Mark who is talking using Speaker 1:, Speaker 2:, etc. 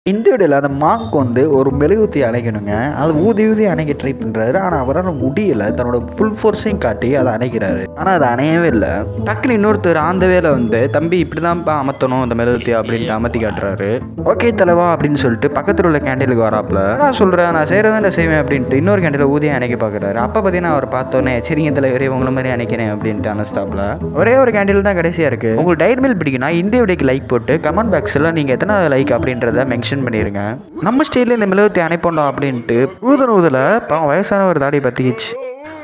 Speaker 1: இந்த வீடியோவில் அந்த மாங்க் வந்து ஒரு மெழுகுத்தி அணைக்கணுங்க அது ஊதி ஊதி அணைக்க ட்ரை பண்ணுறாரு ஆனால் அவரால் முடியலை தன்னோட ஃபுல் ஃபோர்ஸையும் காட்டி அதை அணைக்கிறாரு ஆனால் அது அணையவே இல்லை
Speaker 2: டக்குன்னு இன்னொருத்தர் அந்த வேலை வந்து தம்பி இப்படி தான்ப்பா அமர்த்தணும் இந்த மெழுகுத்தி அப்படின்ட்டு அமர்த்தி காட்டுறாரு
Speaker 1: ஓகே தலைவா அப்படின்னு சொல்லிட்டு பக்கத்தில் உள்ள கேண்டிலுக்கு வராப்புல நான் சொல்கிறேன் நான் செய்கிறதா இல்லை செய்வேன் அப்படின்ட்டு இன்னொரு கேண்டில் ஊதியம் அணைக்க பார்க்குறாரு அப்போ பார்த்தீங்கன்னா அவர் பார்த்தோன்னே சரிங்க தலைவரே உங்களை மாதிரி அணைக்கிறேன் அப்படின்ட்டு அனஸ்தாப்பில் ஒரே ஒரு கேண்டில் தான் கடைசியாக இருக்குது உங்களுக்கு டைட் மில் பிடிக்குன்னா இந்த வீடியோக்கு லைக் போட்டு கமெண்ட் பாக்ஸில் நீங்கள் எத்தனை லைக் அப்படின்றத மென்ஷன் பண்ணிடுங்க நம்ம ஸ்டைலில் இந்த மெழுகுத்தி அணைப்போண்டோம் அப்படின்ட்டு ஊதன ஊதல பாவம் வயசான ஒரு தாடி பற்றிக்கிச்சு